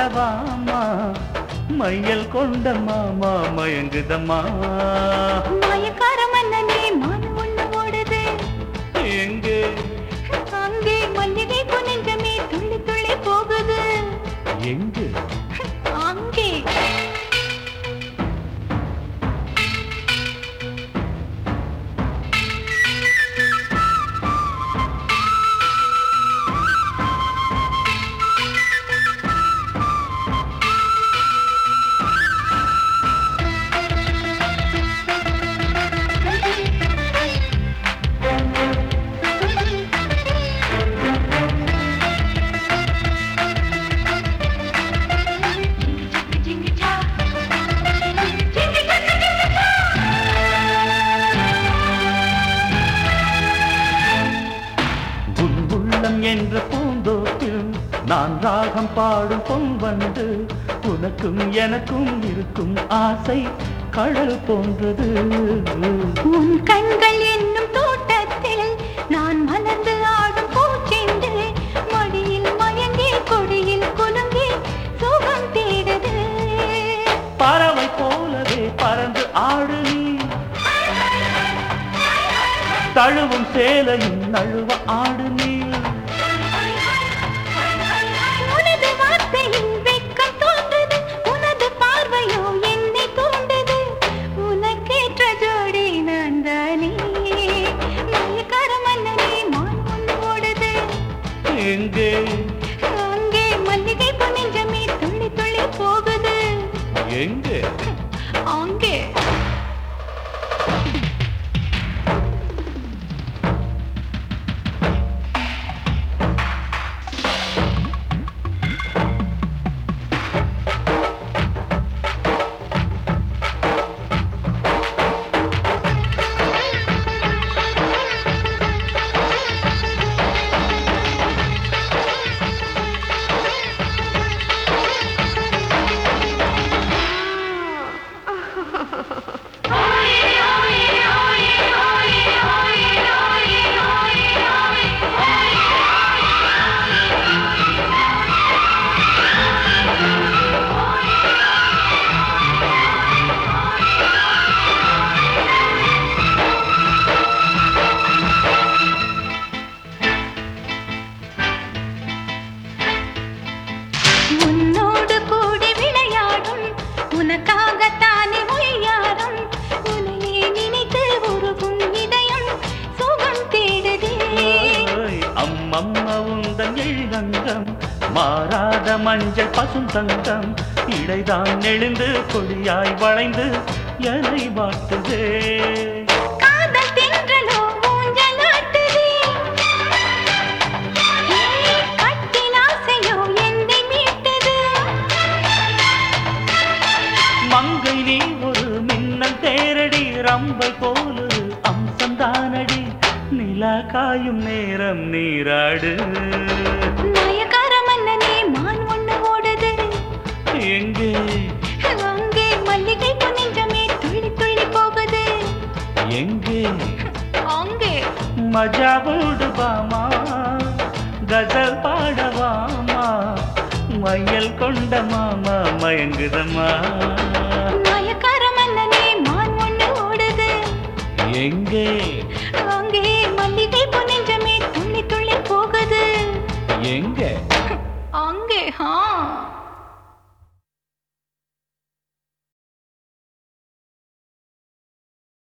பாடவாமா மையல் கொண்ட மாமா மயங்குதம்மா மாயக்கார மன்னனே மான் ஒண்ணு ஓடுது எங்கே அங்கே மல்லிகை நெஞ்சமே துள்ளி துள்ளி போகுது எங்கே அங்கே உன் உள்ளம் என்ற பூந்தோப்பில் நான் ராகம் பாடும் பொன் வந்து உனக்கும் எனக்கும் இருக்கும் ஆசை கடல் போன்றது உன் கண்கள் என்னும் தோட்டத்தில் நான் மலர்ந்து ஆடும் பூச்செண்டு மடியில் மயங்கி கொடியில் குலுங்கி சுகம் தேடுது பறவை போலவே பறந்து ஆடு நீ தழுவும் சேலையும் நழுவ ஆடு நீ உனது வார்த்தையில் வெட்கம் தோன்றுது உனது பார்வையோ என்னை தூண்டுது உனக்கேற்ற ஜோடி நான் தானே மயக்கார மன்னனே மான் ஒன்று ஓடுது எங்கே அங்கே மல்லிகை நெஞ்சமே துள்ளி துள்ளி போகுது எங்கே அங்கே உன்னோடு கூடி விளையாடும் உனக்காகத்தானே ஒய்யாரும் உன்னையே நினைத்து உருகும் இதயம் சுகம் தேடுதே ஓய், அம்மம்மா உந்தன் எழிலங்கம் மாறாத மஞ்சள் பசும் தங்கம் இடைதான் நெளிந்து கொடியாய் வளைந்து எனை வாட்டுதே காதல் தென்றலோ ஊஞ்சலாட்டுதே கட்டில் ஆசையோ என்னை மீட்டது மங்கை நீ ஒரு மின்னல் தேரடி ரம்பை போலொரு அம்சந்தானடி நிலா காயும் நேரம் நீராடு நாயக்கார மன்னனே மான் ஒண்ணு ஓடுது எங்கே அங்கே மல்லிகை நெஞ்சமே துள்ளி துள்ளி போகுது எங்கே அங்கே மஜாவோடு பாமா கசல் பாடவாமா மையல் கொண்ட மாமா மயங்குதம்மா நாயக்கார மன்னனே மான் ஒண்ணு ஓடுது எங்கே